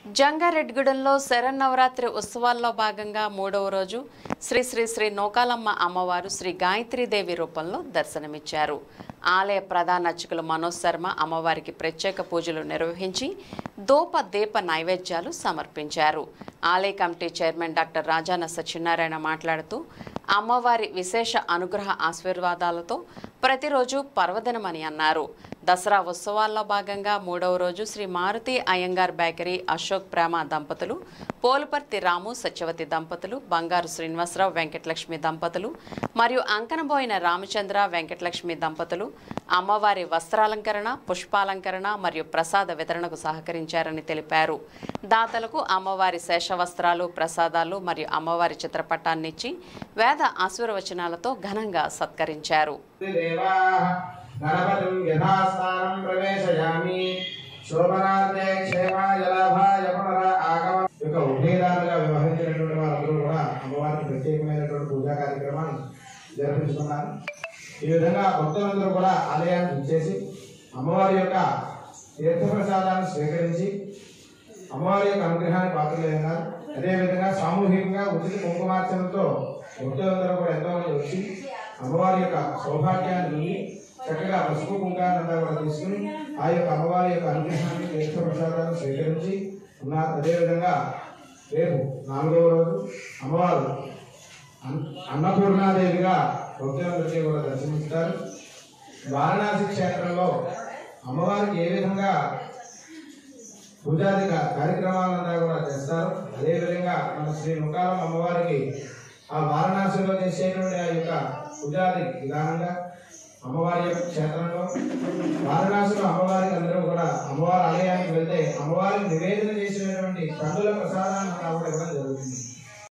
జంగారెడ్డిగూడెంలో శరన్నవరాత్రి ఉత్సవాల్లో భాగంగా మూడవ రోజు శ్రీ శ్రీ శ్రీ నూకాలమ్మ అమ్మవారు శ్రీ గాయత్రీదేవి రూపంలో దర్శనమిచ్చారు ఆలయ ప్రధాన అర్చకులు మనోజ్ శర్మ అమ్మవారికి ప్రత్యేక పూజలు నిర్వహించి దోప దీప నైవేద్యాలు సమర్పించారు ఆలయ committee chairman doctor Rajana Satyanarayana మాట్లాడుతూ అమ్మవారి విశేష అనుగ్రహ ఆశీర్వాదాలతో ప్రతిరోజు పర్వదినమని అన్నారు దసరా ఉత్సవాల్లో భాగంగా మూడవ రోజు శ్రీ మారుతి అయ్యంగార్ బేకరీ అశోక్ ప్రేమ దంపతులు పోలుపర్తి రాము సత్యవతి దంపతులు బంగారు శ్రీనివాసరావు వెంకటలక్ష్మి దంపతులు మరియు అంకనబోయిన రామచంద్ర వెంకటలక్ష్మి దంపతులు అమ్మవారి వస్త్రాలంకరణ పుష్పాలంకరణ మరియు ప్రసాద వితరణకు సహకరించారని తెలిపారు దాతలకు అమ్మవారి శేషవస్త్రాలు ప్రసాదాలు మరియు అమ్మవారి చిత్రపటాన్నిచ్చి వేద ఆశీర్వచనాలతో ఘనంగా సత్కరించారు దేవాः గణపతిం యథాస్థానం ప్రవేశయామి శోభనార్థే క్షేమాయ లాభాయ పునర ఆగమ యొక్క ఉభయదారులుగా వ్యవహరించినటువంటి వారందరూ కూడా అమ్మవారికి ప్రత్యేకమైనటువంటి పూజా కార్యక్రమాన్ని జరిపించుకున్నారు ఈ విధంగా భక్తులందరూ కూడా ఆలయానికి వచ్చేసి అమ్మవారి యొక్క తీర్థప్రసాదాన్ని స్వీకరించి అమ్మవారి యొక్క అనుగ్రహాన్ని పాత్రలైనారు అదేవిధంగా సామూహికంగా ఉచిత కుంకుమార్చనతో భక్తులందరూ కూడా ఎంతో మంది వచ్చి అమ్మవారి యొక్క సౌభాగ్యాన్ని పొంది చక్కగా పసుపు కుంకానంతా కూడా తీసుకుని ఆ యొక్క అమ్మవారి యొక్క అనుగ్రహాన్ని తీర్థ ప్రసాదాన్ని స్వీకరించి ఉన్నారు అదేవిధంగా రేపు నాలుగవ రోజు అమ్మవారు అన్- అన్నపూర్ణాదేవిగా భక్తులందరికీ కూడా దర్శనమిస్తారు వారణాసి క్షేత్రంలో అమ్మవారికి ఏ విధంగా పూజాది కా- కార్యక్రమాలంతా కూడా చేస్తారు అదేవిధంగా మన శ్రీ ముఖాలం అమ్మవారికి ఆ వారణాసిలో చేసేటువంటి ఆ యొక్క పూజాది విధానంగా అమ్మవారి యొక్క క్షేత్రంలో వారణాసిలో అమ్మవారికి అందరూ కూడా అమ్మవారి ఆలయానికి వెళ్తే అమ్మవారికి నివేదన